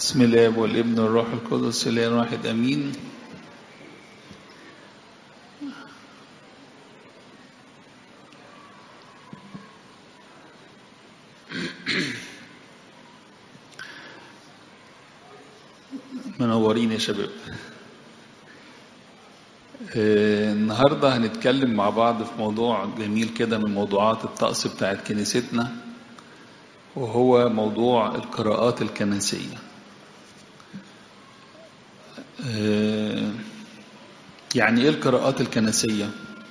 بسم الله والابن والروح القدس اله واحد امين منورين يا شباب آه، النهارده هنتكلم مع بعض في موضوع جميل كده من موضوعات الطقس بتاعت كنيستنا وهو موضوع القراءات الكنسيه آه، يعني ايه القراءات الكنسيه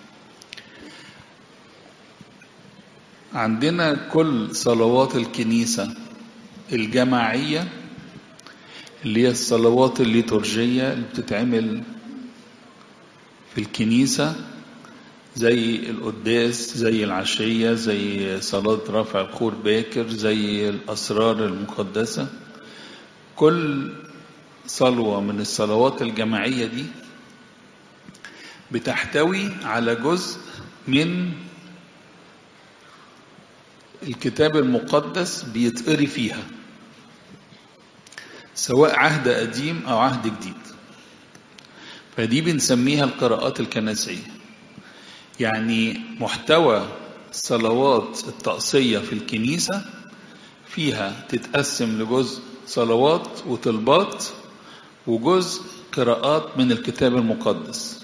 عندنا كل صلوات الكنيسه الجماعيه اللي هي الصلوات الليتورجيه اللي بتتعمل في الكنيسه زي القداس زي العشيه زي صلاه رفع بخور باكر زي الاسرار المقدسه كل صلوة من الصلوات الجماعية دي بتحتوي على جزء من الكتاب المقدس بيتقري فيها سواء عهد قديم أو عهد جديد فدي بنسميها القراءات الكنسية يعني محتوى الصلوات الطقسية في الكنيسة فيها تتقسم لجزء صلوات وطلبات وجزء قراءات من الكتاب المقدس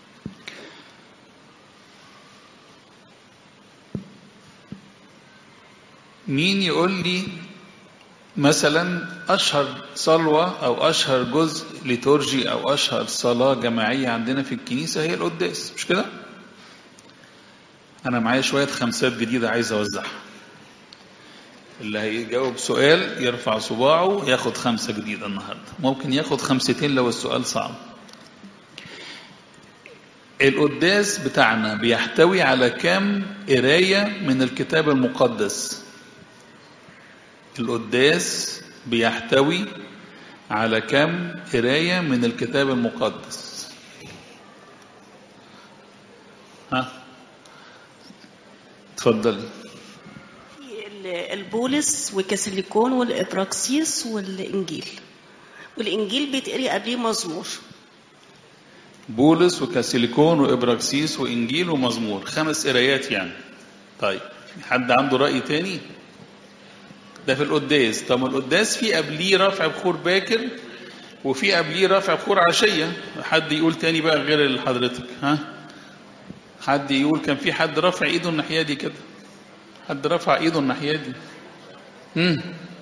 مين يقول لي مثلا اشهر صلوه او اشهر جزء ليتورجي او اشهر صلاه جماعيه عندنا في الكنيسه هي القداس مش كده انا معايا شويه خمسات جديده عايز اوزعها اللي هيجاوب سؤال يرفع صباعه ياخد خمسة جديدة النهاردة ممكن ياخد خمستين لو السؤال صعب القداس بتاعنا بيحتوي على كام قراية من الكتاب المقدس القداس بيحتوي على كام قراية من الكتاب المقدس ها اتفضلي البولس وكاسيليكون والإبراكسيس والإنجيل والإنجيل بيتقري قبليه مزمور بولس وكاسيليكون وإبراكسيس وإنجيل ومزمور خمس قرايات يعني طيب حد عنده رأي تاني ده في القداس طب القداس في قبليه رفع بخور باكر وفي قبليه رفع بخور عشية حد يقول تاني بقى غير حضرتك ها حد يقول كان في حد رفع ايده الناحية دي كده حد رفع ايده الناحيه دي امم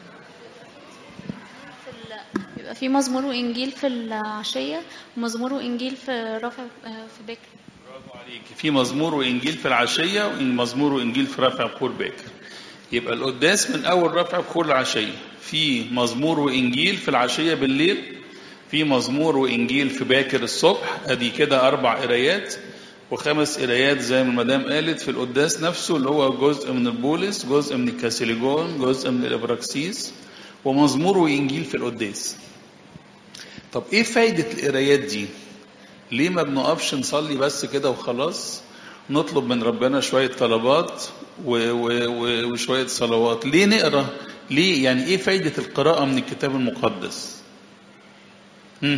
يبقى في مزمور وانجيل في العشيه ومزمور وانجيل في رفع في بكر برافو عليك في مزمور وانجيل في العشيه ومزمور وانجيل في رفع بخور باكر يبقى القداس من اول رفع بخور العشيه في مزمور وانجيل في العشيه بالليل في مزمور وانجيل في باكر الصبح ادي كده اربع قرايات وخمس قرايات زي ما المدام قالت في القداس نفسه اللي هو جزء من البولس جزء من الكاسيليجون جزء من الابراكسيس ومزمور وانجيل في القداس طب ايه فايدة القرايات دي ليه ما بنقفش نصلي بس كده وخلاص نطلب من ربنا شوية طلبات و و و وشوية صلوات ليه نقرا ليه يعني ايه فايدة القراءة من الكتاب المقدس هم.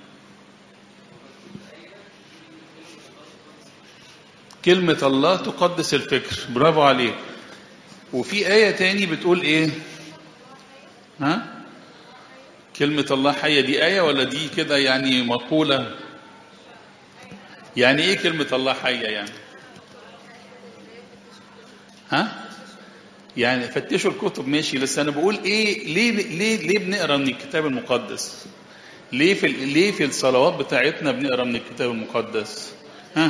كلمة الله تقدس الفكر برافو عليك وفي آية تاني بتقول إيه ها كلمة الله حية دي آية ولا دي كده يعني مقولة يعني إيه كلمة الله حية يعني ها يعني فتشوا الكتب ماشي بس أنا بقول إيه ليه ليه ليه بنقرا من الكتاب المقدس ليه في ليه في الصلوات بتاعتنا بنقرا من الكتاب المقدس ها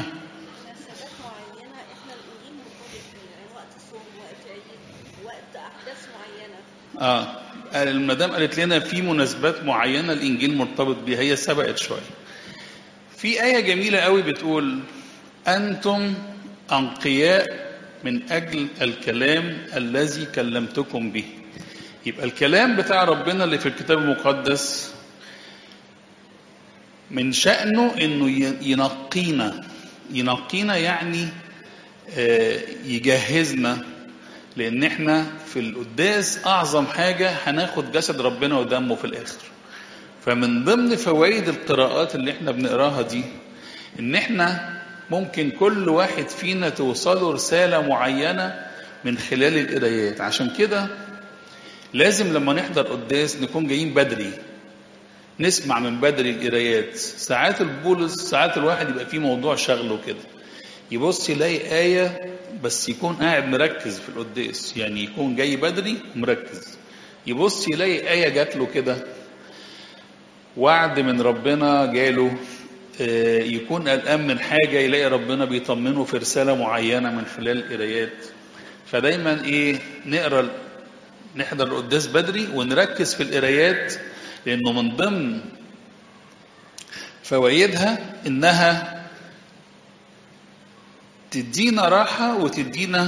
اه المدام قالت لنا في مناسبات معينه الانجيل مرتبط بيها هي سبقت شويه في ايه جميله قوي بتقول انتم انقياء من اجل الكلام الذي كلمتكم به يبقى الكلام بتاع ربنا اللي في الكتاب المقدس من شأنه انه ينقينا ينقينا يعني يجهزنا لان احنا في القداس اعظم حاجه هناخد جسد ربنا ودمه في الاخر فمن ضمن فوائد القراءات اللي احنا بنقراها دي ان احنا ممكن كل واحد فينا توصله رساله معينه من خلال القرايات عشان كده لازم لما نحضر قداس نكون جايين بدري نسمع من بدري القرايات ساعات البولس ساعات الواحد يبقى فيه موضوع شغله كده يبص يلاقي آية بس يكون قاعد مركز في القداس يعني يكون جاي بدري ومركز يبص يلاقي آية جات له كده وعد من ربنا جاله آه، يكون قلقان من حاجة يلاقي ربنا بيطمنه في رسالة معينة من خلال القرايات فدايما ايه نقرا نحضر القداس بدري ونركز في القرايات لانه من ضمن فوائدها انها تدينا راحة وتدينا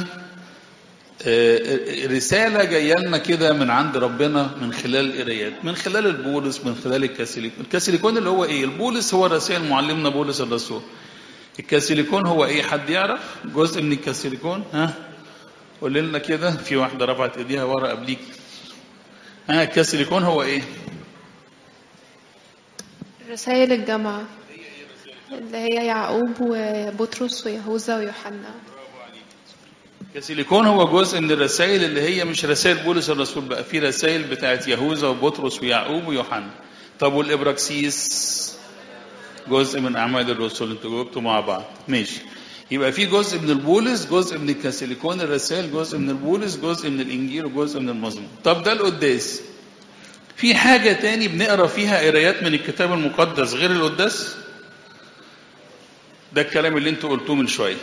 آه، رسالة جاية لنا كده من عند ربنا من خلال القرايات من خلال البولس من خلال الكاسيليكون الكاسيليكون اللي هو ايه البولس هو رسائل معلمنا بولس الرسول الكاسيليكون هو ايه حد يعرف جزء من الكاسيليكون ها قول لنا كده في واحدة رفعت ايديها ورا قبليك ها الكاسيليكون هو ايه رسائل الجامعة اللي هي يعقوب وبطرس ويهوذا ويوحنا كاسيليكون هو جزء من الرسائل اللي هي مش رسائل بولس الرسول بقى في رسائل بتاعت يهوذا وبطرس ويعقوب ويوحنا طب والابراكسيس جزء من اعمال الرسل انتوا جاوبتوا مع بعض ماشي يبقى في جزء من البولس جزء من الكاسيليكون الرسائل جزء من البولس جزء من الانجيل وجزء من المزمور طب ده القداس في حاجة تاني بنقرا فيها قرايات من الكتاب المقدس غير القداس ده الكلام اللي انتوا قلتوه من شويه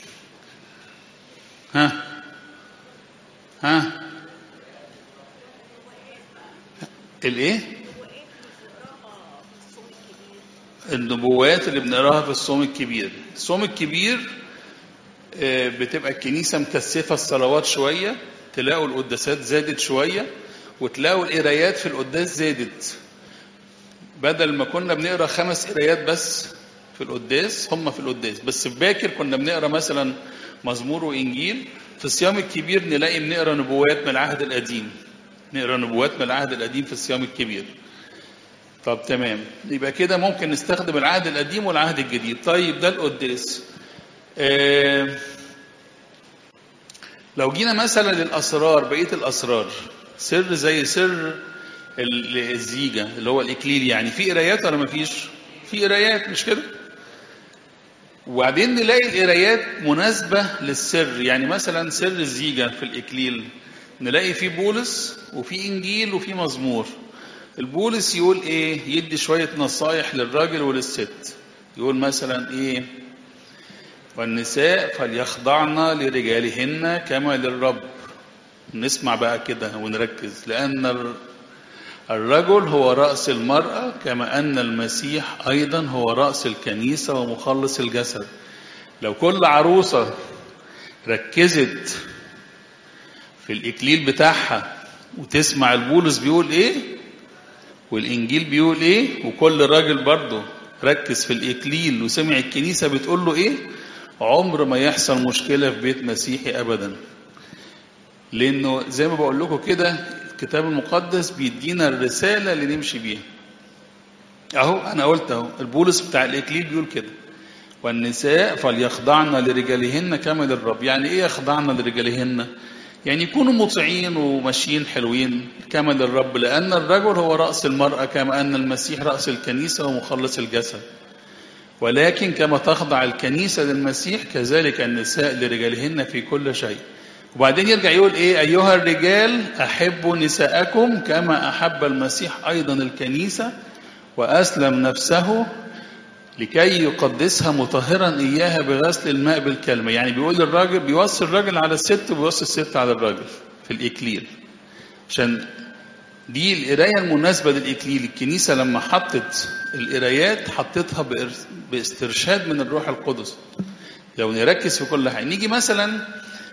ها ها الايه النبوات اللي بنقراها في الصوم الكبير الصوم الكبير آه، بتبقى الكنيسة مكثفة الصلوات شوية تلاقوا القداسات زادت شوية وتلاقوا القرايات في القداس زادت بدل ما كنا بنقرا خمس قرايات بس في القداس هم في القداس بس في باكر كنا بنقرا مثلا مزمور وانجيل في الصيام الكبير نلاقي بنقرا نبوات من العهد القديم نقرا نبوات من العهد القديم في الصيام الكبير طب تمام يبقى كده ممكن نستخدم العهد القديم والعهد الجديد طيب ده القداس آه لو جينا مثلا للاسرار بقيه الاسرار سر زي سر ال- الزيجه اللي هو الاكليل يعني في قرايات ولا ما فيش في قرايات مش كده وبعدين نلاقي القرايات مناسبة للسر يعني مثلا سر الزيجة في الإكليل نلاقي فيه بولس وفي إنجيل وفي مزمور البولس يقول إيه يدي شوية نصايح للراجل وللست يقول مثلا إيه والنساء فليخضعن لرجالهن كما للرب نسمع بقى كده ونركز لأن الر- الرجل هو رأس المرأة كما أن المسيح أيضا هو رأس الكنيسة ومخلص الجسد لو كل عروسة ركزت في الإكليل بتاعها وتسمع البولس بيقول إيه والإنجيل بيقول إيه وكل راجل برضه ركز في الإكليل وسمع الكنيسة بتقول له إيه عمر ما يحصل مشكلة في بيت مسيحي أبدا لأنه زي ما بقول لكم كده الكتاب المقدس بيدينا الرسالة اللي نمشي بيها اهو انا قلت اهو البولس بتاع الاكليل بيقول كده والنساء فليخضعن لرجالهن كما للرب يعني ايه يخضعن لرجالهن يعني يكونوا مطيعين وماشيين حلوين كما للرب لان الرجل هو راس المراه كما ان المسيح راس الكنيسه ومخلص الجسد ولكن كما تخضع الكنيسه للمسيح كذلك النساء لرجالهن في كل شيء وبعدين يرجع يقول ايه ايها الرجال احبوا نساءكم كما احب المسيح ايضا الكنيسه واسلم نفسه لكي يقدسها مطهرا اياها بغسل الماء بالكلمه يعني بيقول للراجل بيوصي الراجل على الست وبيوصي الست على الراجل في الاكليل عشان دي القرايه المناسبه للاكليل الكنيسه لما حطت القرايات حطتها بإر- باسترشاد من الروح القدس لو نركز في كل حاجه نيجي مثلا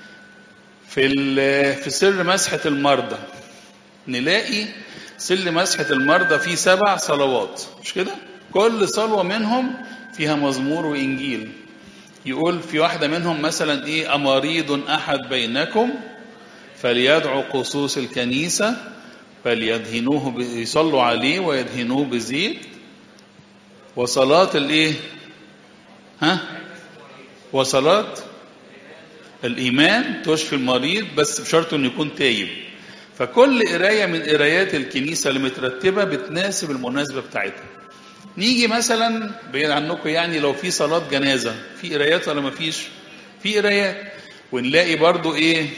في ال- في سر مسحه المرضى نلاقي سر مسحه المرضى فيه سبع صلوات مش كده كل صلوه منهم فيها مزمور وانجيل يقول في واحده منهم مثلا ايه امريض احد بينكم فليدعو قصوص الكنيسة فليدهنوه ب- يصلوا عليه ويدهنوه بزيت وصلاة الايه ها وصلاة الإيمان تشفي المريض بس بشرط إنه يكون تايب فكل قراية من قرايات الكنيسة اللي مترتبة بتناسب المناسبة بتاعتها نيجي مثلا بعيد عنكم يعني لو في صلاة جنازة في قرايات ولا مفيش في قرايات ونلاقي برضو ايه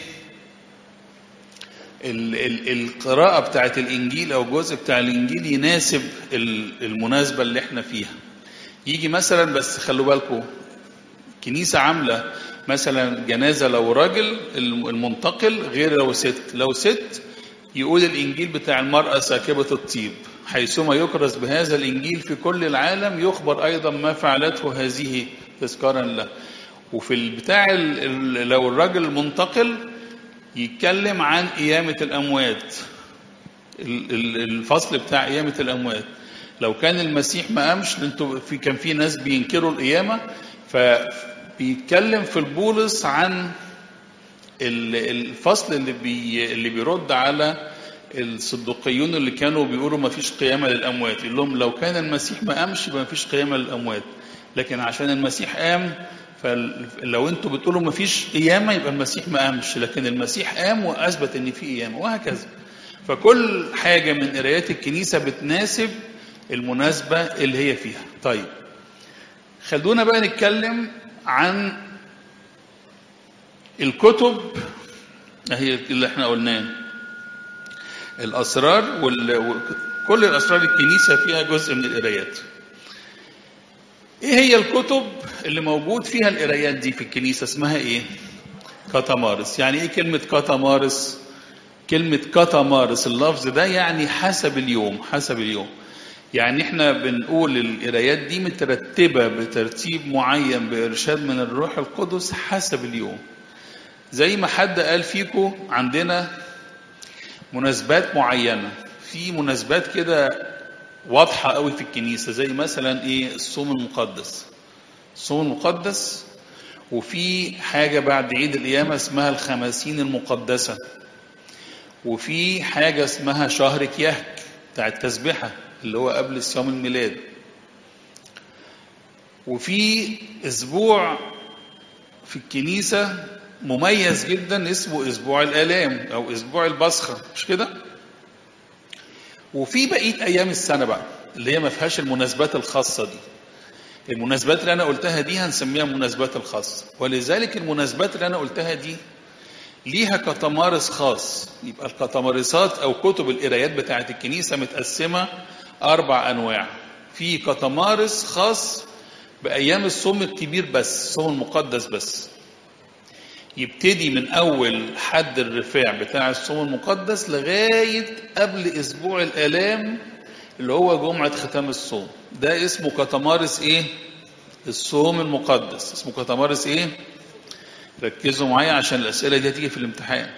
ال ال القراءة بتاعت الإنجيل أو الجزء بتاع الإنجيل يناسب ال- المناسبة اللي احنا فيها يجي مثلا بس خلوا بالكم كنيسة عاملة مثلا جنازة لو راجل الم- المنتقل غير لو ست لو ست يقول الإنجيل بتاع المرأة ساكبة الطيب حيثما يكرز بهذا الإنجيل في كل العالم يخبر أيضا ما فعلته هذه تذكارا له وفي البتاع ال- ال- لو الراجل المنتقل يتكلم عن قيامة الأموات ال- ال- الفصل بتاع قيامة الأموات لو كان المسيح ما قامش انتوا في كان في ناس بينكروا القيامة فبيتكلم في البولس عن ال- الفصل اللي بي اللي بيرد على الصدوقيون اللي كانوا بيقولوا ما فيش قيامة للأموات يقول لهم لو كان المسيح ما قامش يبقى ما فيش قيامة للأموات لكن عشان المسيح قام فلو انتوا بتقولوا ما فيش قيامة يبقى المسيح ما قامش لكن المسيح قام وأثبت إن في قيامة وهكذا فكل حاجة من قرايات الكنيسة بتناسب المناسبة اللي هي فيها طيب خلونا بقى نتكلم عن الكتب هي اللي احنا قلناه الأسرار وال... وكل الأسرار الكنيسة فيها جزء من القرايات ايه هي الكتب اللي موجود فيها القرايات دي في الكنيسة اسمها ايه كاتامارس يعني ايه كلمة كاتامارس كلمة كاتامارس اللفظ ده يعني حسب اليوم حسب اليوم يعني احنا بنقول القرايات دي مترتبة بترتيب معين بإرشاد من الروح القدس حسب اليوم زي ما حد قال فيكم عندنا مناسبات معينة في مناسبات كده واضحة قوي في الكنيسة زي مثلا ايه الصوم المقدس الصوم المقدس وفي حاجة بعد عيد القيامة اسمها الخمسين المقدسة وفي حاجة اسمها شهر كيهك بتاع التسبحة اللي هو قبل صيام الميلاد وفي اسبوع في الكنيسة مميز جدا اسمه اسبوع الالام او اسبوع البصخة مش كده وفي بقية ايام السنة بقى اللي هي ما فيهاش المناسبات الخاصة دي المناسبات اللي انا قلتها دي هنسميها المناسبات الخاصة ولذلك المناسبات اللي انا قلتها دي ليها كتمارس خاص يبقى الكتمارسات او كتب القرايات بتاعه الكنيسه متقسمه اربع انواع في كتمارس خاص بايام الصوم الكبير بس الصوم المقدس بس يبتدي من اول حد الرفاع بتاع الصوم المقدس لغايه قبل اسبوع الالام اللي هو جمعه ختام الصوم ده اسمه كتمارس ايه الصوم المقدس اسمه كتمارس ايه ركزوا معايا عشان الأسئلة دي هتيجي في الامتحان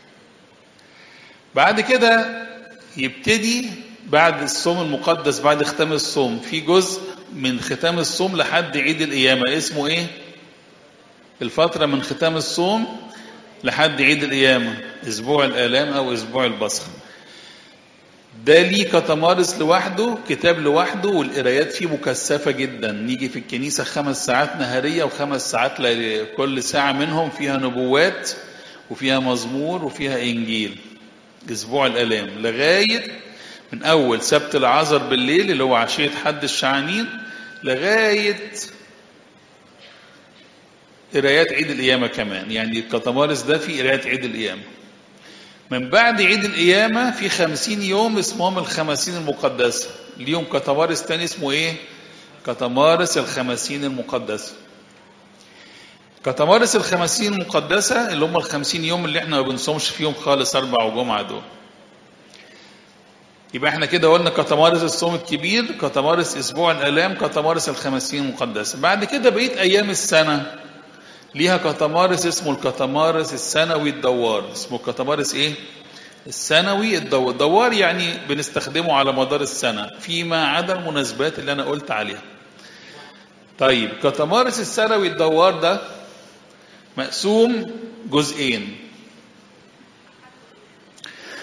بعد كده يبتدي بعد الصوم المقدس بعد ختام الصوم في جزء من ختام الصوم لحد عيد القيامة اسمه ايه الفترة من ختام الصوم لحد عيد القيامة اسبوع الآلام او اسبوع البصخ ده ليه كتمارس لوحده كتاب لوحده والقرايات فيه مكثفة جدا نيجي في الكنيسة خمس ساعات نهارية وخمس ساعات ل- كل ساعة منهم فيها نبوات وفيها مزمور وفيها إنجيل أسبوع الآلام لغاية من أول سبت العذر بالليل اللي هو عشية حد الشعانين لغاية قرايات عيد القيامة كمان يعني الكتمارس ده في قرايات عيد القيامة من بعد عيد القيامة في خمسين يوم اسمهم الخمسين المقدسة اليوم كتمارس تاني اسمه ايه كتمارس الخمسين المقدسة كتمارس الخمسين المقدسة اللي هم الخمسين يوم اللي احنا ما بنصومش فيهم خالص أربع وجمعة دول يبقى احنا كده قلنا كتمارس الصوم الكبير كتمارس أسبوع الآلام كتمارس الخمسين المقدسة بعد كده بقيت أيام السنة ليها كتمارس اسمه الكتمارس السنوي الدوار اسمه الكتمارس ايه السنوي الدوار دوار يعني بنستخدمه على مدار السنة فيما عدا المناسبات اللي أنا قلت عليها طيب كتمارس السنوي الدوار ده مقسوم جزئين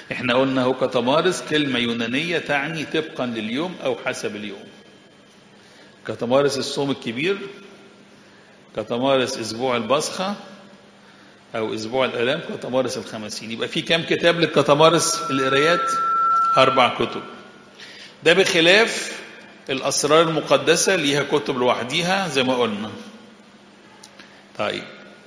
احنا قلنا هو كتمارس كلمة يونانية تعني طبقا لليوم أو حسب اليوم كتمارس الصوم الكبير كتمارس أسبوع البصخة أو أسبوع الآلام كتمارس الخمسين يبقى في كام كتاب للكتمارس القرايات أربع كتب ده بخلاف الأسرار المقدسة ليها كتب لوحديها زي ما قلنا طيب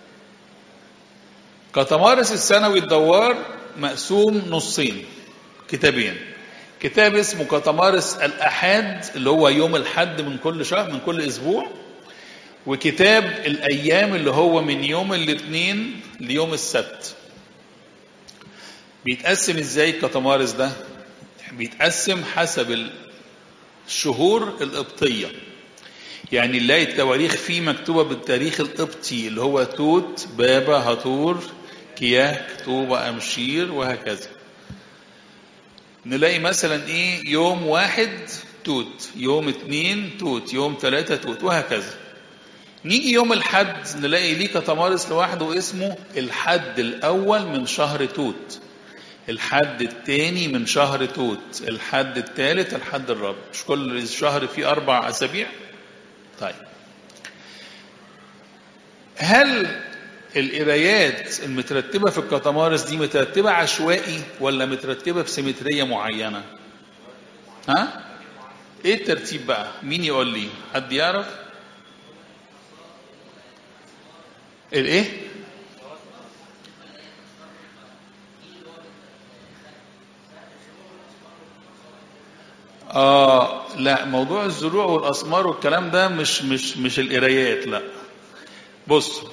كتمارس السنوي الدوار مقسوم نصين كتابين كتاب اسمه كتمارس الأحاد اللي هو يوم الحد من كل شهر من كل أسبوع وكتاب الأيام اللي هو من يوم الاثنين ليوم السبت بيتقسم ازاي الكتمارس ده بيتقسم حسب الشهور القبطية يعني نلاقي التواريخ فيه مكتوبة بالتاريخ القبطي اللي هو توت بابا هطور كياه كتوبة أمشير وهكذا نلاقي مثلا ايه يوم واحد توت يوم اتنين توت يوم ثلاثة توت وهكذا نيجي يوم الحد نلاقي ليه كتمارس لوحده اسمه الحد الأول من شهر توت الحد الثاني من شهر توت الحد الثالث الحد الرابع مش كل شهر فيه أربع أسابيع طيب هل القرايات المترتبة في الكتمارس دي مترتبة عشوائي ولا مترتبة بسيمترية معينة ها ايه الترتيب بقى مين يقول لي حد يعرف الايه اه لا موضوع الزروع والاسمار والكلام ده مش مش مش القرايات لا بص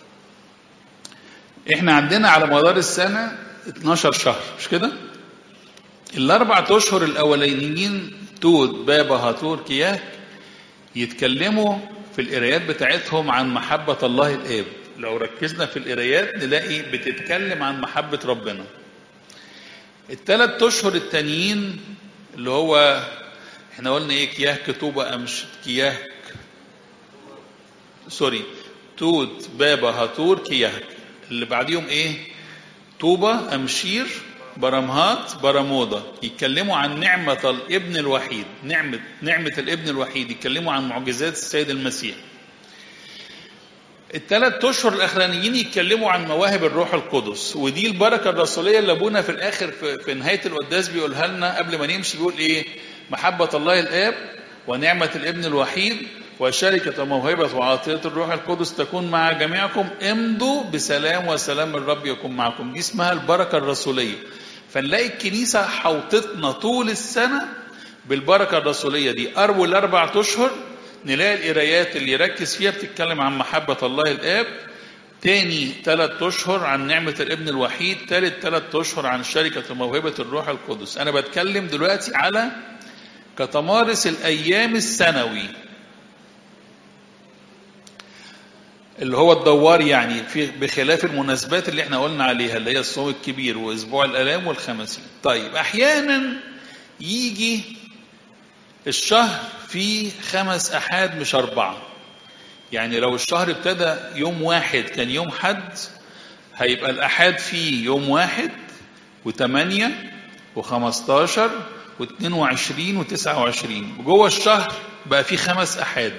احنا عندنا على مدار السنه 12 شهر مش كده الاربع اشهر الاولانيين توت بابا هاتور كياك يتكلموا في القرايات بتاعتهم عن محبه الله الاب لو ركزنا في القرايات نلاقي بتتكلم عن محبه ربنا الثلاث اشهر التانيين اللي هو احنا قلنا ايه كياه كتوبة امش كياه سوري توت بابا هاتور كياه اللي بعديهم ايه طوبة امشير برمهات برموضة يتكلموا عن نعمة الابن الوحيد نعمة نعمة الابن الوحيد يتكلموا عن معجزات السيد المسيح الثلاث اشهر الاخرانيين يتكلموا عن مواهب الروح القدس ودي البركه الرسوليه اللي ابونا في الاخر في, في نهايه القداس بيقولها لنا قبل ما نمشي بيقول ايه محبه الله الاب ونعمه الابن الوحيد وشركة موهبة وعطية الروح القدس تكون مع جميعكم امضوا بسلام وسلام الرب يكون معكم دي اسمها البركة الرسولية فنلاقي الكنيسة حوطتنا طول السنة بالبركة الرسولية دي أول أربع أشهر نلاقي القرايات اللي يركز فيها بتتكلم عن محبة الله الآب تاني ثلاث أشهر عن نعمة الابن الوحيد ثالث ثلاث أشهر عن شركة موهبة الروح القدس أنا بتكلم دلوقتي على كتمارس الأيام السنوي اللي هو الدوار يعني في بخلاف المناسبات اللي احنا قلنا عليها اللي هي الصوم الكبير واسبوع الالام والخمسين طيب احيانا يجي الشهر فيه خمس احاد مش اربعه يعني لو الشهر ابتدى يوم واحد كان يوم حد هيبقى الاحاد فيه يوم واحد وثمانية وخمستاشر واثنين وعشرين وتسعة وعشرين وجوه الشهر بقى فيه خمس احاد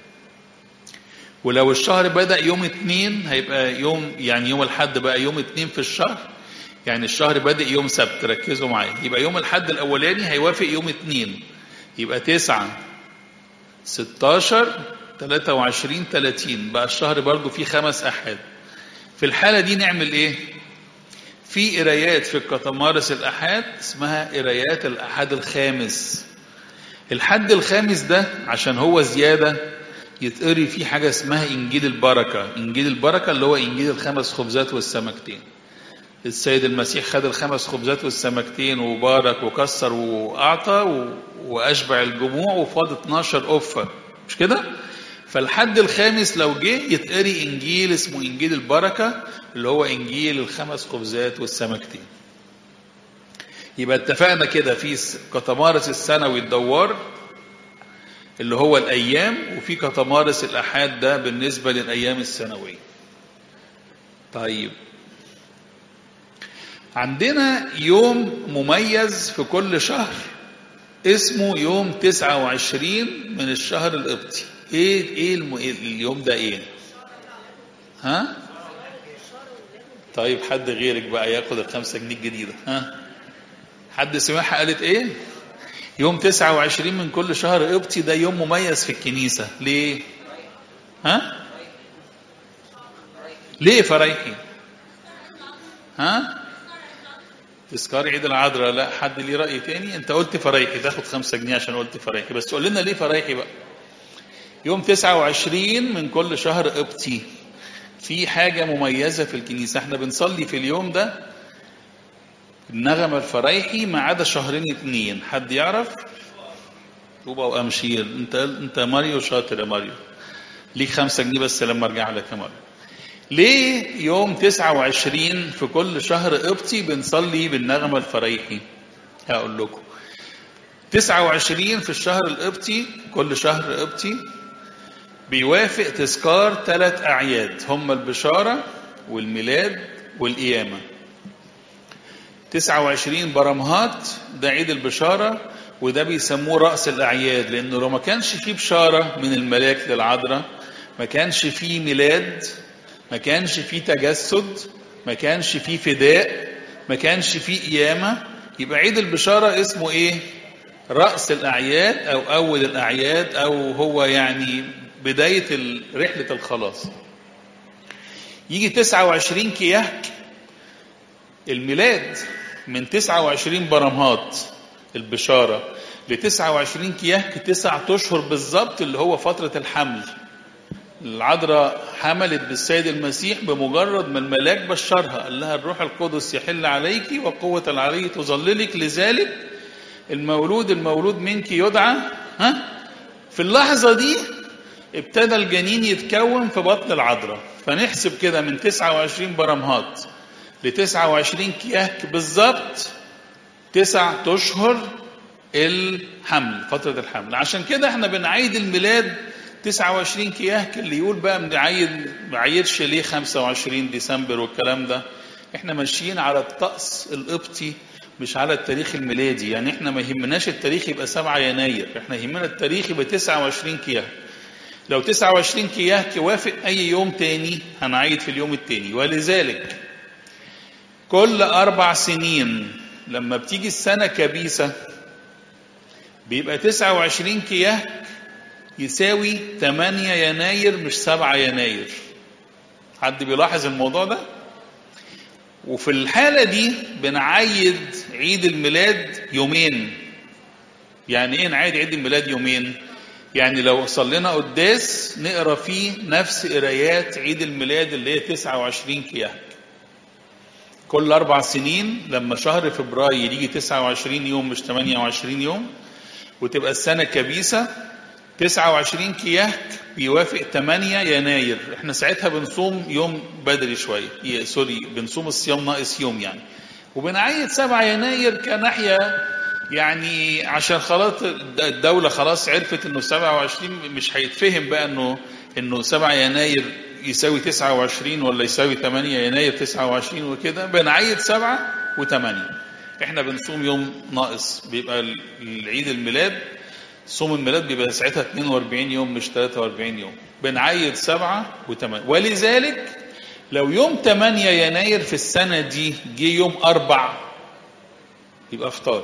ولو الشهر بدأ يوم اتنين هيبقى يوم يعني يوم الحد بقى يوم اتنين في الشهر يعني الشهر بادئ يوم سبت ركزوا معايا يبقى يوم الحد الأولاني هيوافق يوم اتنين يبقى تسعة ستاشر تلاتة وعشرين تلاتين بقى الشهر برضو فيه خمس أحاد في الحالة دي نعمل إيه؟ في قرايات في الكتمارس الأحاد اسمها قرايات الأحد الخامس الحد الخامس ده عشان هو زيادة يتقري فيه حاجة اسمها إنجيل البركة إنجيل البركة اللي هو إنجيل الخمس خبزات والسمكتين السيد المسيح خد الخمس خبزات والسمكتين وبارك وكسر وأعطى وأشبع الجموع وفاض 12 أفة مش كده؟ فالحد الخامس لو جه يتقري إنجيل اسمه إنجيل البركة اللي هو إنجيل الخمس خبزات والسمكتين يبقى اتفقنا كده في كتمارس السنوي الدوار اللي هو الأيام وفي كتمارس الأحاد ده بالنسبة للأيام السنوية طيب عندنا يوم مميز في كل شهر اسمه يوم 29 من الشهر القبطي ايه ايه الم... اليوم ده ايه ها طيب حد غيرك بقى ياخد الخمسة جنيه الجديدة ها حد سمعها قالت ايه يوم 29 من كل شهر قبطي ده يوم مميز في الكنيسة ليه ها ليه فريحي ها تذكار عيد العذراء لا حد ليه رأي تاني انت قلت فريحي تاخد خمسة جنيه عشان قلت فريحي بس قول لنا ليه فريحي بقى يوم 29 من كل شهر قبطي في حاجة مميزة في الكنيسة احنا بنصلي في اليوم ده النغمة الفرايحي ما عدا شهرين اتنين حد يعرف طوبة وأمشير انت انت ماريو شاطر يا ماريو ليك خمسة جنيه بس لما ارجع لك يا ماريو ليه يوم 29 في كل شهر قبطي بنصلي بالنغمة الفرايحي هقول لكم 29 في الشهر القبطي كل شهر قبطي بيوافق تذكار ثلاث أعياد هم البشارة والميلاد والقيامة 29 برمهات ده عيد البشارة وده بيسموه رأس الأعياد لأنه لو ما كانش فيه بشارة من الملاك للعذراء ما كانش فيه ميلاد ما كانش فيه تجسد ما كانش فيه فداء ما كانش فيه قيامة يبقى عيد البشارة اسمه ايه رأس الأعياد أو أول الأعياد أو هو يعني بداية رحلة الخلاص يجي 29 كيهك الميلاد من 29 برمهات البشارة ل 29 كيهك تسعة أشهر بالظبط اللي هو فترة الحمل العذراء حملت بالسيد المسيح بمجرد ما الملاك بشرها قال لها الروح القدس يحل عليك وقوة العلي تظللك لذلك المولود المولود منك يدعى ها في اللحظة دي ابتدى الجنين يتكون في بطن العذراء فنحسب كده من 29 برمهات ل 29 كياك بالظبط تسع اشهر الحمل فترة الحمل عشان كده احنا بنعيد الميلاد 29 كياك اللي يقول بقى بنعيد ما عيدش ليه 25 ديسمبر والكلام ده احنا ماشيين على الطقس القبطي مش على التاريخ الميلادي يعني احنا ما يهمناش التاريخ يبقى 7 يناير احنا يهمنا التاريخ يبقى 29 كياك لو 29 كياك يوافق اي يوم تاني هنعيد في اليوم التاني ولذلك كل اربع سنين لما بتيجي السنة كبيسة بيبقى 29 كياك يساوي 8 يناير مش 7 يناير حد بيلاحظ الموضوع ده وفي الحالة دي بنعيد عيد الميلاد يومين يعني ايه نعيد عيد الميلاد يومين يعني لو صلينا قداس نقرا فيه نفس قرايات عيد الميلاد اللي هي 29 كياك كل اربع سنين لما شهر فبراير يجي 29 يوم مش 28 يوم وتبقى السنه كبيسه 29 كياك بيوافق 8 يناير احنا ساعتها بنصوم يوم بدري شويه سوري بنصوم الصيام ناقص يوم يعني وبنعيد 7 يناير كناحيه يعني عشان خلاص الدولة خلاص عرفت انه 27 مش هيتفهم بقى انه انه 7 يناير يساوي 29 ولا يساوي 8 يناير 29 وكده بنعيد 7 و8 احنا بنصوم يوم ناقص بيبقى العيد الميلاد صوم الميلاد بيبقى ساعتها 42 يوم مش 43 يوم بنعيد 7 و8 ولذلك لو يوم 8 يناير في السنة دي جه يوم أربع يبقى افطار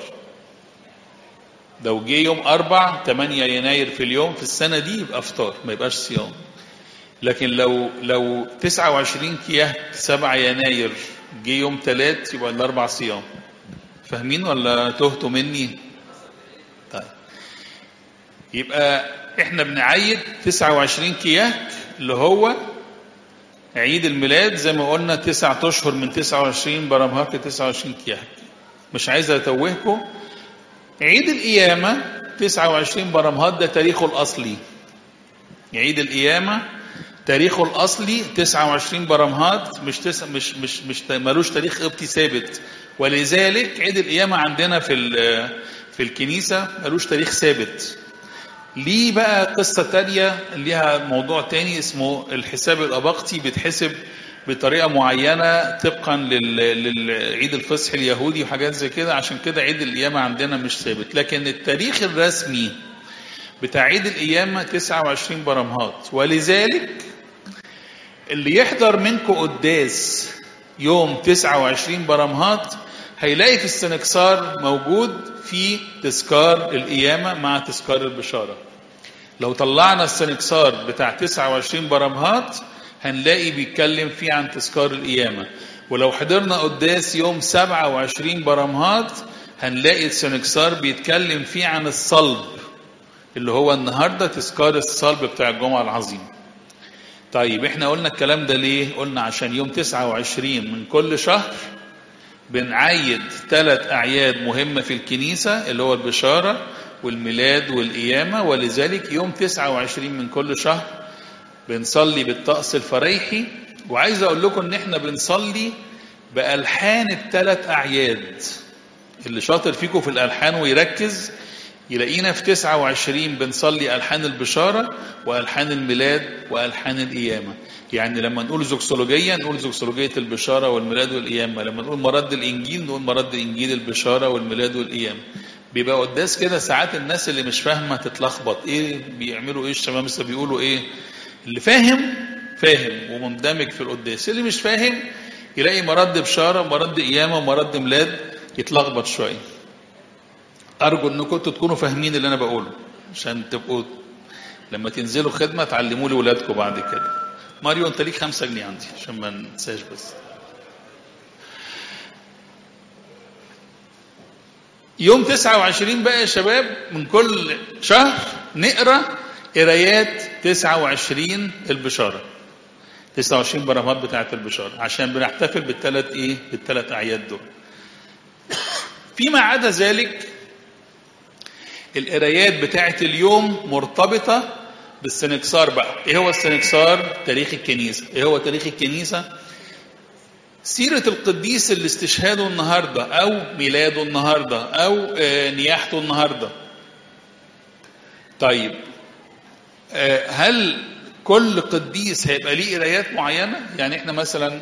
لو جه يوم أربع 8 يناير في اليوم في السنة دي يبقى افطار ما يبقاش صيام لكن لو لو 29 كياه 7 يناير جه يوم ثلاث يبقى الأربع صيام فاهمين ولا تهتوا مني؟ طيب يبقى احنا بنعيد 29 كياك اللي هو عيد الميلاد زي ما قلنا تسعة اشهر من 29 برمهات ل 29 كياك مش عايز اتوهكم عيد القيامة 29 برمهات ده تاريخه الأصلي عيد القيامة تاريخه الأصلي 29 برمهات مش تس... مش مش مش ملوش تاريخ قبطي ثابت ولذلك عيد القيامة عندنا في في الكنيسة ملوش تاريخ ثابت ليه بقى قصة تانية ليها موضوع تاني اسمه الحساب الأباقتي بيتحسب بطريقه معينه طبقا لل- للعيد الفصح اليهودي وحاجات زي كده عشان كده عيد القيامه عندنا مش ثابت لكن التاريخ الرسمي بتاع عيد القيامه 29 برمهات ولذلك اللي يحضر منكم قداس يوم 29 برمهات هيلاقي في السنكسار موجود في تذكار القيامه مع تذكار البشاره لو طلعنا السنكسار بتاع 29 برمهات هنلاقي بيتكلم فيه عن تذكار القيامة ولو حضرنا قداس يوم 27 برمهات هنلاقي السنكسار بيتكلم فيه عن الصلب اللي هو النهاردة تذكار الصلب بتاع الجمعة العظيمة طيب احنا قلنا الكلام ده ليه قلنا عشان يوم 29 من كل شهر بنعيد ثلاث أعياد مهمة في الكنيسة اللي هو البشارة والميلاد والقيامة ولذلك يوم 29 من كل شهر بنصلي بالطقس الفريحي وعايز أقول لكم إن إحنا بنصلي بألحان الثلاث أعياد اللي شاطر فيكم في الألحان ويركز يلاقينا في 29 بنصلي ألحان البشارة وألحان الميلاد وألحان القيامة يعني لما نقول زوكسولوجية نقول زوكسولوجية البشارة والميلاد والقيامة لما نقول مرد الإنجيل نقول مرد إنجيل البشارة والميلاد والقيامة بيبقى قداس كده ساعات الناس اللي مش فاهمة تتلخبط إيه بيعملوا إيه الشمامسة بيقولوا إيه اللي فاهم فاهم ومندمج في القداس اللي مش فاهم يلاقي مرد بشارة ومرد قيامة ومرد ميلاد يتلخبط شوية أرجو إنكم تكونوا فاهمين اللي أنا بقوله عشان تبقوا لما تنزلوا خدمة تعلموا لي ولادكم بعد كده ماريو أنت ليك خمسة جنيه عندي عشان ما ننساش بس يوم 29 بقى يا شباب من كل شهر نقرا قرايات 29 البشاره 29 برامات بتاعه البشاره عشان بنحتفل بالثلاث ايه بالثلاث اعياد دول فيما عدا ذلك القرايات بتاعه اليوم مرتبطه بالسنكسار بقى ايه هو السنكسار تاريخ الكنيسه ايه هو تاريخ الكنيسه سيرة القديس اللي استشهاده النهاردة أو ميلاده النهاردة أو آه، نياحته النهاردة طيب آه، هل كل قديس هيبقى ليه قرايات معينة يعني احنا مثلا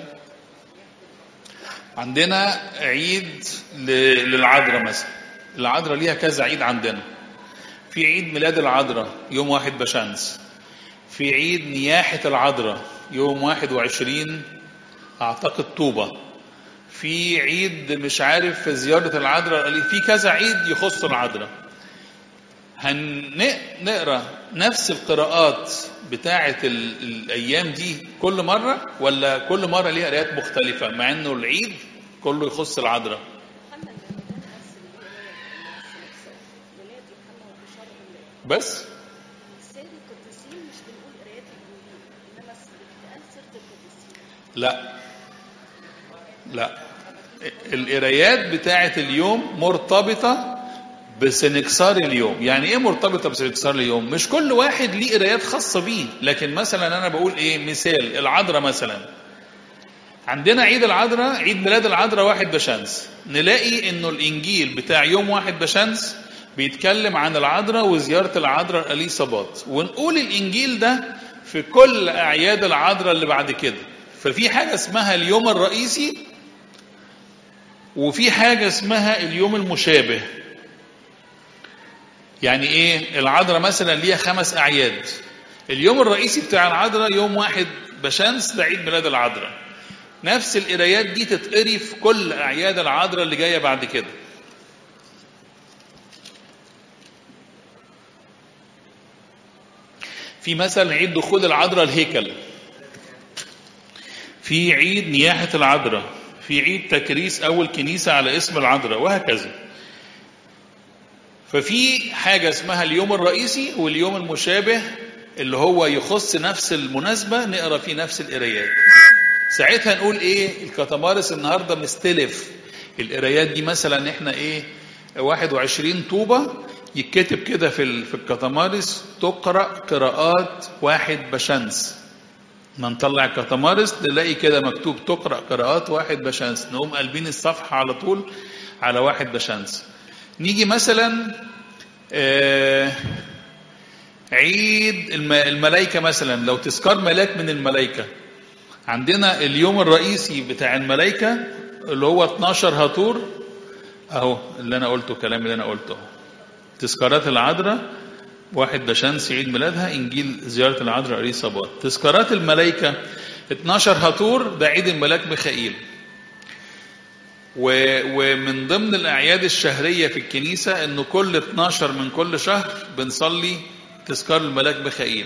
عندنا عيد ل- للعذراء مثلا العذراء ليها كذا عيد عندنا في عيد ميلاد العذراء يوم واحد بشمس في عيد نياحة العذراء يوم واحد وعشرين اعتقد طوبة في عيد مش عارف في زيارة العذراء في كذا عيد يخص العذراء هنقرا نفس القراءات بتاعة ال- الأيام دي كل مرة ولا كل مرة ليها قراءات مختلفة مع إنه العيد كله يخص العذراء بس لا لا القرايات بتاعة اليوم مرتبطة بسنكسار اليوم يعني ايه مرتبطة بسنكسار اليوم مش كل واحد ليه قرايات خاصة بيه لكن مثلا انا بقول ايه مثال العذراء مثلا عندنا عيد العذراء عيد ميلاد العذراء واحد بشمس نلاقي انه الانجيل بتاع يوم واحد بشمس بيتكلم عن العذراء وزيارة العذراء اليصابات ونقول الانجيل ده في كل اعياد العذراء اللي بعد كده ففي حاجة اسمها اليوم الرئيسي وفي حاجة اسمها اليوم المشابه يعني ايه العذراء مثلا ليها خمس اعياد اليوم الرئيسي بتاع العذراء يوم واحد بشمس ده عيد ميلاد العذراء نفس القرايات دي تتقري في كل اعياد العذراء اللي جايه بعد كده في مثلا عيد دخول العذراء الهيكل في عيد نياحة العذراء في عيد تكريس أول كنيسة على اسم العذراء وهكذا ففي حاجة اسمها اليوم الرئيسي واليوم المشابه اللي هو يخص نفس المناسبة نقرا فيه نفس القرايات ساعتها نقول ايه الكتمارس النهارده مستلف القرايات دي مثلا احنا ايه 21 طوبة يتكتب كده في ال- في الكتمارس تقرأ قراءات واحد بشمس ما نطلع الكتمارس نلاقي كده مكتوب تقرأ قراءات واحد بشمس نقوم قلبين الصفحة على طول على واحد بشمس نيجي مثلا آه، عيد الم- الملائكة مثلا لو تذكار ملاك من الملائكة عندنا اليوم الرئيسي بتاع الملائكة اللي هو 12 هاتور اهو اللي انا قلته الكلام اللي انا قلته تذكارات العذراء واحد بشمس عيد ميلادها انجيل زياره العذراء اليصابات تذكارات الملائكه 12 هاتور ده عيد الملاك ميخائيل و... ومن ضمن الاعياد الشهريه في الكنيسه انه كل 12 من كل شهر بنصلي تذكار الملاك ميخائيل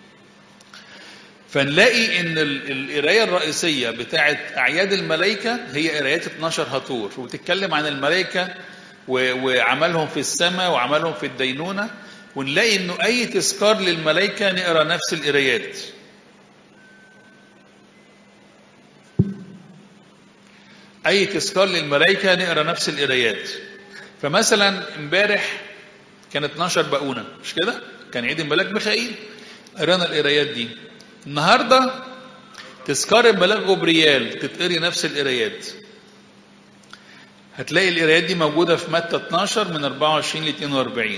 فنلاقي ان ال- القرايه الرئيسيه بتاعه اعياد الملائكه هي قرايات 12 هاتور وبتتكلم عن الملائكه و- وعملهم في السماء وعملهم في الدينونه ونلاقي انه اي تذكار للملائكه نقرا نفس القرايات اي تذكار للملائكه نقرا نفس القرايات فمثلا امبارح كان 12 بقونه مش كده كان عيد الملاك ميخائيل قرانا القرايات دي النهارده تذكار الملاك جبريال تتقري نفس القرايات هتلاقي القرايات دي موجوده في متى 12 من 24 ل 42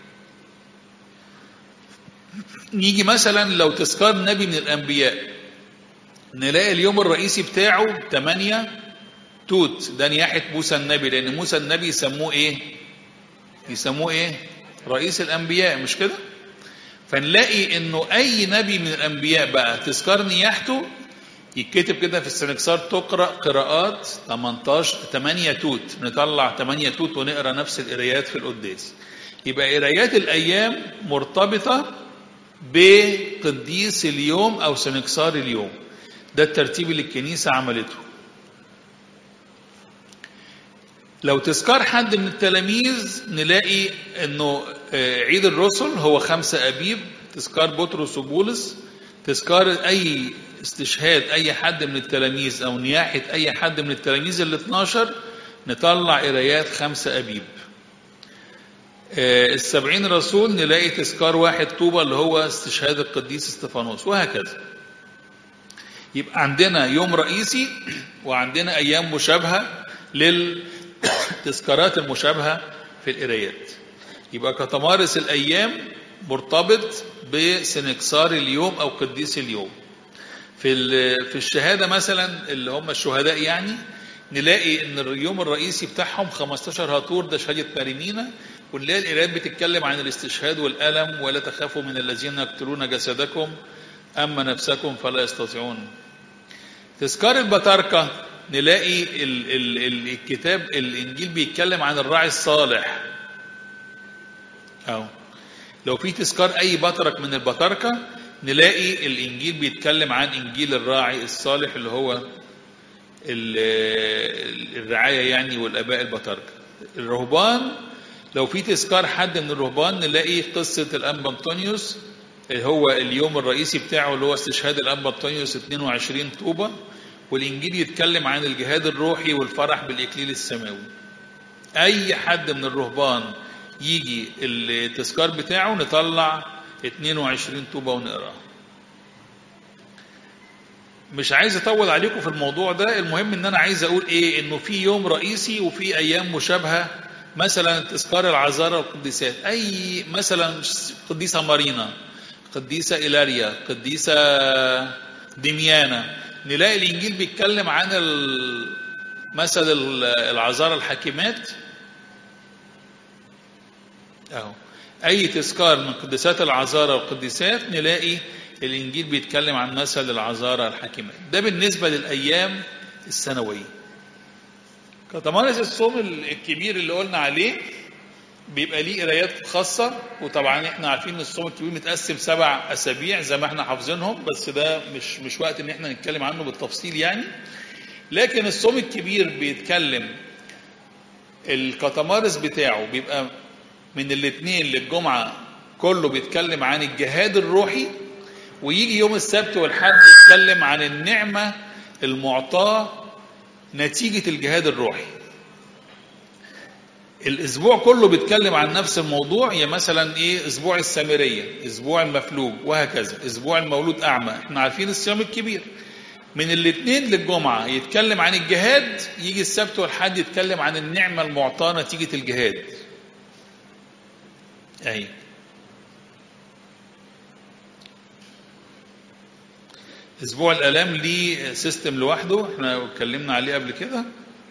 نيجي مثلا لو تذكار نبي من الانبياء نلاقي اليوم الرئيسي بتاعه 8 توت ده نياحه موسى النبي لان موسى النبي يسموه ايه يسموه ايه رئيس الانبياء مش كده فنلاقي انه اي نبي من الانبياء بقى تذكار نياحته يتكتب كده في السنكسار تقرا قراءات 18 8 توت نطلع 8 توت ونقرا نفس القرايات في القداس يبقى قرايات الايام مرتبطه بقديس اليوم او سنكسار اليوم ده الترتيب اللي الكنيسه عملته لو تذكار حد من التلاميذ نلاقي انه آه، عيد الرسل هو خمسة ابيب تذكار بطرس وبولس تذكار اي استشهاد اي حد من التلاميذ او نياحة اي حد من التلاميذ ال 12 نطلع قرايات خمسة ابيب آه، السبعين رسول نلاقي تذكار واحد طوبة اللي هو استشهاد القديس استفانوس وهكذا يبقى عندنا يوم رئيسي وعندنا ايام مشابهه للتذكارات المشابهه في القرايات يبقى كتمارس الايام مرتبط بسنكسار اليوم او قديس اليوم في ال- في الشهاده مثلا اللي هم الشهداء يعني نلاقي ان اليوم الرئيسي بتاعهم 15 هاتور ده شهاده مارينينا ونلاقي القرايات بتتكلم عن الاستشهاد والالم ولا تخافوا من الذين يقتلون جسدكم اما نفسكم فلا يستطيعون تذكار البطاركة نلاقي ال ال ال الكتاب الانجيل بيتكلم عن الراعي الصالح أو لو في تذكار اي بطرك من البطاركة نلاقي الانجيل بيتكلم عن انجيل الراعي الصالح اللي هو ال- الرعاية يعني والاباء البطاركة الرهبان لو في تذكار حد من الرهبان نلاقي قصة الانبا انطونيوس اللي هو اليوم الرئيسي بتاعه اللي هو استشهاد الانبا انطونيوس 22 طوبة والانجيل يتكلم عن الجهاد الروحي والفرح بالاكليل السماوي اي حد من الرهبان يجي التذكار بتاعه نطلع 22 طوبة ونقراه مش عايز اطول عليكم في الموضوع ده المهم ان انا عايز اقول ايه انه في يوم رئيسي وفي ايام مشابهه مثلا تذكار العذارى والقديسات اي مثلا قديسه مارينا قديسه إيلاريا قديسه دميانة نلاقي الانجيل بيتكلم عن ال- مثل ال- العذارى الحاكمات اهو اي تذكار من قديسات العذارى والقديسات نلاقي الانجيل بيتكلم عن مثل العذارى الحاكمات ده بالنسبه للايام السنويه كتمارس الصوم الكبير اللي قلنا عليه بيبقى ليه قرايات خاصة وطبعا احنا عارفين ان الصوم الكبير متقسم سبع اسابيع زي ما احنا حافظينهم بس ده مش مش وقت ان احنا نتكلم عنه بالتفصيل يعني لكن الصوم الكبير بيتكلم الكتمارس بتاعه بيبقى من الاثنين للجمعة كله بيتكلم عن الجهاد الروحي ويجي يوم السبت والحد يتكلم عن النعمة المعطاة نتيجة الجهاد الروحي الاسبوع كله بيتكلم عن نفس الموضوع يا مثلا ايه اسبوع السامريه اسبوع المفلوج وهكذا اسبوع المولود اعمى احنا عارفين الصيام الكبير من الاثنين للجمعه يتكلم عن الجهاد يجي السبت والحد يتكلم عن النعمه المعطاه نتيجه الجهاد اهي اسبوع الالام ليه سيستم لوحده احنا اتكلمنا عليه قبل كده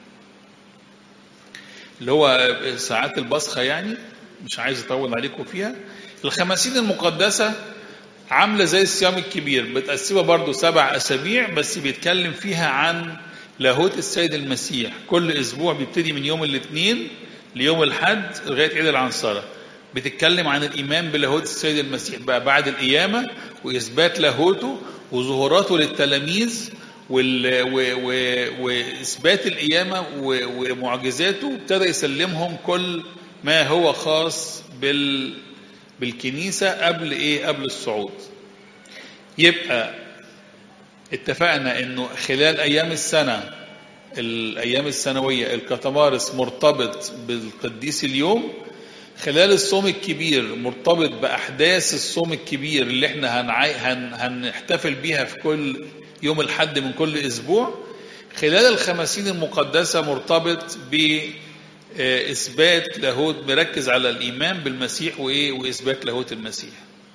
اللي هو ساعات البصخه يعني مش عايز اطول عليكم فيها الخمسين المقدسه عامله زي الصيام الكبير متقسمه برضو سبع اسابيع بس بيتكلم فيها عن لاهوت السيد المسيح كل اسبوع بيبتدي من يوم الاثنين ليوم الاحد لغايه عيد العنصره بتتكلم عن الايمان بلاهوت السيد المسيح بقى بعد القيامه واثبات لاهوته وظهوراته للتلاميذ وال... و... و... واثبات القيامه و... ومعجزاته ابتدى يسلمهم كل ما هو خاص بال... بالكنيسه قبل ايه قبل الصعود يبقى اتفقنا انه خلال ايام السنه الايام السنويه الكتمارس مرتبط بالقديس اليوم خلال الصوم الكبير مرتبط باحداث الصوم الكبير اللي احنا هنعي... هن... هنحتفل بيها في كل يوم الحد من كل اسبوع خلال الخمسين المقدسه مرتبط باثبات لاهوت مركز على الايمان بالمسيح وايه واثبات لاهوت المسيح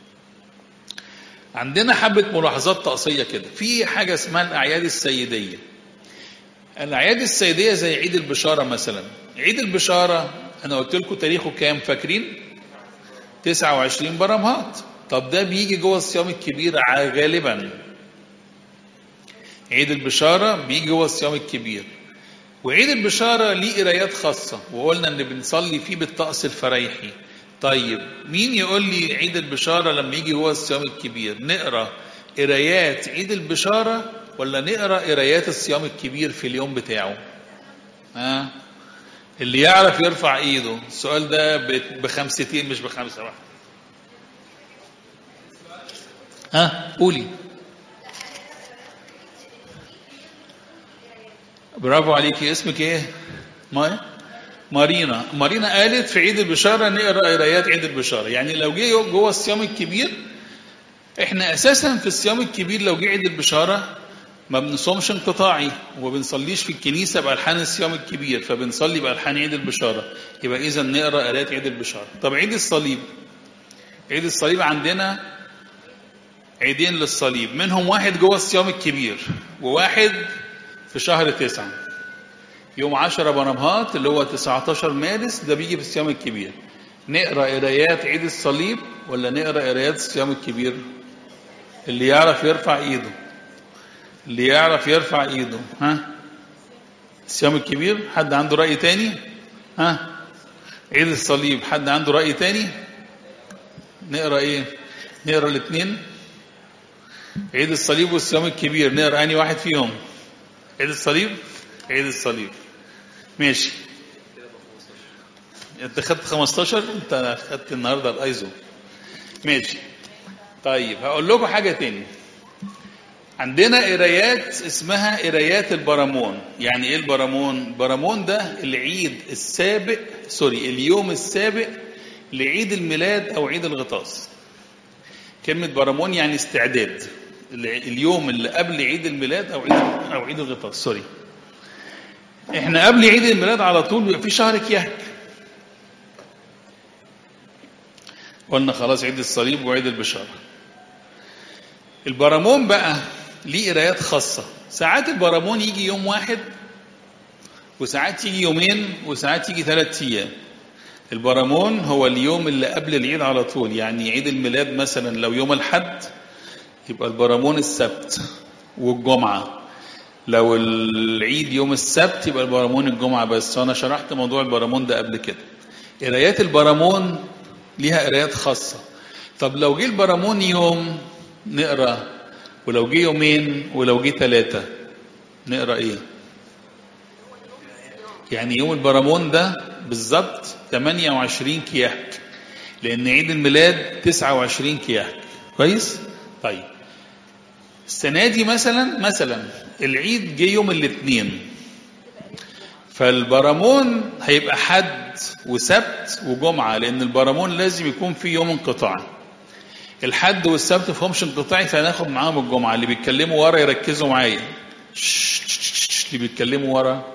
عندنا حبه ملاحظات طقسيه كده في حاجه اسمها الاعياد السيديه الاعياد السيديه زي عيد البشاره مثلا عيد البشاره انا قلت لكم تاريخه كام فاكرين 29 برمهات طب ده بيجي جوه الصيام الكبير غالبا عيد البشاره بيجي جوه الصيام الكبير وعيد البشاره ليه قرايات خاصه وقلنا ان بنصلي فيه بالطقس الفريحي طيب مين يقول لي عيد البشاره لما يجي جوه الصيام الكبير نقرا قرايات عيد البشاره ولا نقرا قرايات الصيام الكبير في اليوم بتاعه ها اللي يعرف يرفع ايده السؤال ده بخمستين مش بخمسه واحده ها قولي برافو عليكي اسمك ايه ما مارينا مارينا قالت في عيد البشاره نقرا قرايات عيد البشاره يعني لو جه جوه الصيام الكبير احنا اساسا في الصيام الكبير لو جه عيد البشاره ما بنصومش انقطاعي وما بنصليش في الكنيسه بالحان الصيام الكبير فبنصلي بالحان عيد البشاره يبقى اذا نقرا قرايات عيد البشاره طب عيد الصليب عيد الصليب عندنا عيدين للصليب منهم واحد جوه الصيام الكبير وواحد في شهر تسعة يوم عشرة برمهات اللي هو 19 مارس ده بيجي في الصيام الكبير نقرا قرايات عيد الصليب ولا نقرا قرايات الصيام الكبير اللي يعرف يرفع ايده اللي يعرف يرفع ايده ها الصيام الكبير حد عنده رأي تاني ها عيد الصليب حد عنده رأي تاني نقرا ايه نقرا الاثنين عيد الصليب والصيام الكبير نقرا انهي واحد فيهم عيد الصليب عيد الصليب ماشي انت خدت 15 انت خدت النهارده الايزو ماشي طيب هقول لكم حاجه تاني عندنا قرايات اسمها قرايات البرامون يعني ايه البرامون البرامون ده العيد السابق سوري اليوم السابق لعيد الميلاد او عيد الغطاس كلمة برامون يعني استعداد اليوم اللي قبل عيد الميلاد او عيد او عيد الغطاس سوري احنا قبل عيد الميلاد على طول بيبقى في شهر كيهك قلنا خلاص عيد الصليب وعيد البشاره البرامون بقى ليه قرايات خاصة ساعات البرامون يجي يوم واحد وساعات يجي يومين وساعات يجي ثلاث أيام البرامون هو اليوم اللي قبل العيد على طول يعني عيد الميلاد مثلا لو يوم الحد يبقى البرامون السبت والجمعة لو العيد يوم السبت يبقى البرامون الجمعة بس وأنا شرحت موضوع البرامون ده قبل كده قرايات البرامون ليها قرايات خاصة طب لو جه البرامون يوم نقرا ولو جه يومين ولو جه ثلاثة نقرا ايه؟ يعني يوم البرامون ده بالظبط 28 كياك لأن عيد الميلاد 29 كياك كويس؟ طيب السنة دي مثلا مثلا العيد جه يوم الاثنين فالبرامون هيبقى حد وسبت وجمعة لأن البرامون لازم يكون فيه يوم انقطاعي الحد والسبت فهمش انقطاعي فهناخد معاهم الجمعة اللي بيتكلموا ورا يركزوا معايا اللي بيتكلموا ورا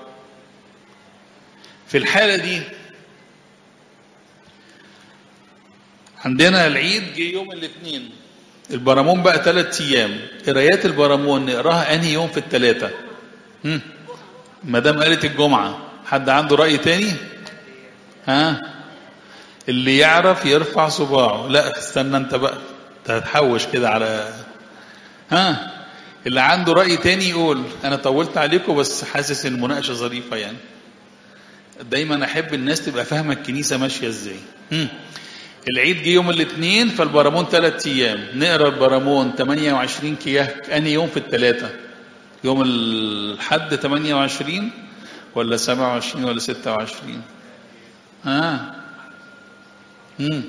في الحالة دي عندنا العيد جه يوم الاثنين البرامون بقى ثلاث ايام قرايات البرامون نقراها انهي يوم في الثلاثه هم مدام قالت الجمعه حد عنده راي تاني ها اللي يعرف يرفع صباعه لا استنى انت بقى انت هتحوش كده على ها اللي عنده راي تاني يقول انا طولت عليكم بس حاسس ان المناقشه ظريفه يعني دايما احب الناس تبقى فاهمه الكنيسه ماشيه ازاي هم. العيد جه يوم الاثنين فالبرامون ثلاث ايام نقرا البرامون 28 كياك انهي يوم في الثلاثه يوم الحد 28 ولا 27 ولا 26 اه امم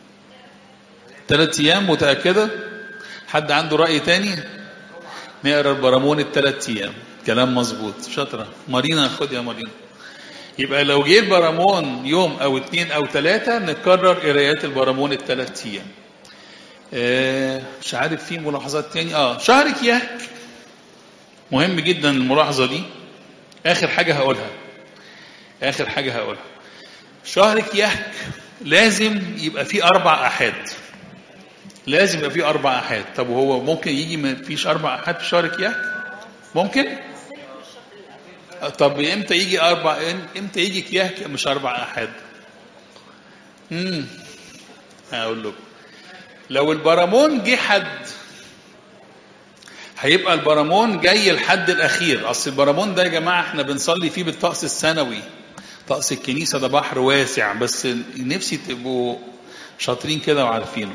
ثلاث ايام متاكده حد عنده راي تاني نقرا البرامون الثلاث ايام كلام مظبوط شاطره مارينا خد يا مارينا يبقى لو جه البرامون يوم او اثنين او ثلاثة نكرر قرايات البرامون الثلاث ايام. آه مش عارف في ملاحظات تاني اه شهر كياك مهم جدا الملاحظة دي اخر حاجة هقولها اخر حاجة هقولها شهر كياك لازم يبقى فيه اربع احاد لازم يبقى فيه اربع احاد طب وهو ممكن يجي ما فيش اربع احاد في شهر كياك ممكن طب امتى يجي اربع امتى يجي كياك مش اربع احاد امم هقول لكم لو البرامون جه حد هيبقى البرامون جاي الحد الاخير اصل البرامون ده يا جماعه احنا بنصلي فيه بالطقس السنوي طقس الكنيسه ده بحر واسع بس نفسي تبقوا شاطرين كده وعارفينه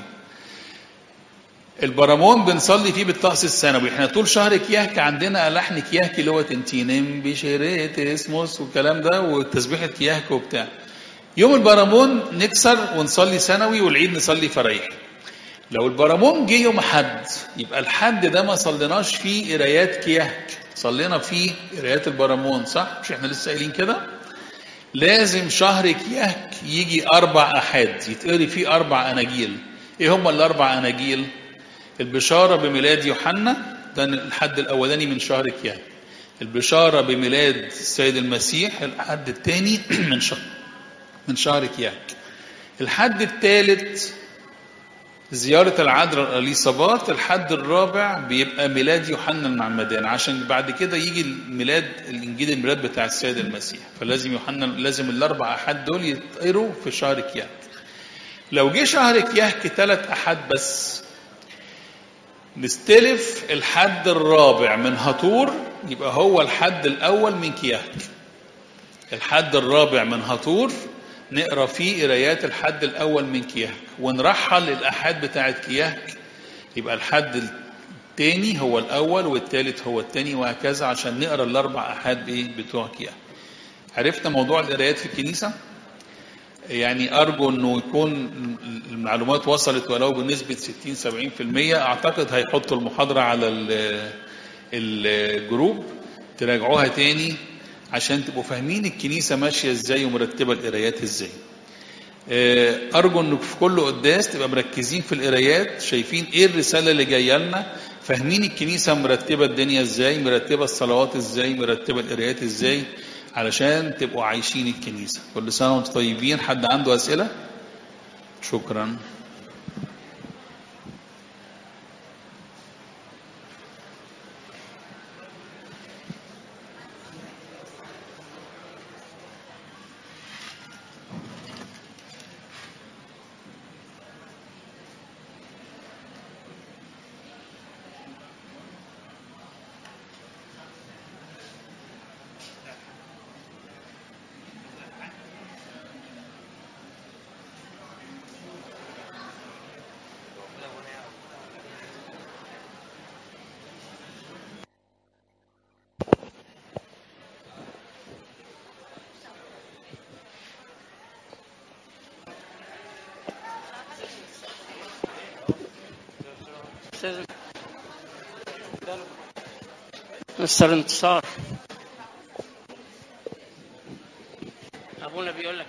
البرامون بنصلي فيه بالطقس السنوي احنا طول شهر كياك عندنا لحن كياك اللي هو تنتينم بشريت اسموس والكلام ده وتسبيحة كياك وبتاع يوم البرامون نكسر ونصلي سنوي والعيد نصلي فرايح لو البرامون جه يوم حد يبقى الحد ده ما صليناش فيه قرايات كياك صلينا فيه قرايات البرامون صح مش احنا لسه قايلين كده لازم شهر كياك يجي اربع احاد يتقري فيه اربع اناجيل ايه هم الاربع اناجيل البشارة بميلاد يوحنا ده الحد الأولاني من شهر كيان البشارة بميلاد السيد المسيح الحد الثاني من شهر من شهر كياك الحد الثالث زيارة العذراء الإليصابات الحد الرابع بيبقى ميلاد يوحنا المعمدان عشان بعد كده يجي الميلاد الإنجيل الميلاد بتاع السيد المسيح فلازم يوحنا لازم الأربع أحد دول يتقروا في شهر كياك لو جه شهر كياك ثلاث أحد بس نستلف الحد الرابع من هطور يبقى هو الحد الأول من كياك الحد الرابع من هطور نقرا فيه قرايات الحد الأول من كياك ونرحل الأحاد بتاعت كياك يبقى الحد التاني هو الأول والتالت هو التاني وهكذا عشان نقرا الأربع أحاد إيه بتوع كياك عرفنا موضوع القرايات في الكنيسة؟ يعني ارجو انه يكون المعلومات وصلت ولو بنسبه 60 70% اعتقد هيحطوا المحاضره على الجروب تراجعوها تاني عشان تبقوا فاهمين الكنيسه ماشيه ازاي ومرتبه القرايات ازاي ارجو انه في كل قداس تبقى مركزين في القرايات شايفين ايه الرساله اللي جايه لنا فاهمين الكنيسه مرتبه الدنيا ازاي مرتبه الصلوات ازاي مرتبه القرايات ازاي علشان تبقوا عايشين الكنيسة كل سنة وانتم طيبين حد عنده أسئلة شكرا مستر انتصار ابونا بيقول لك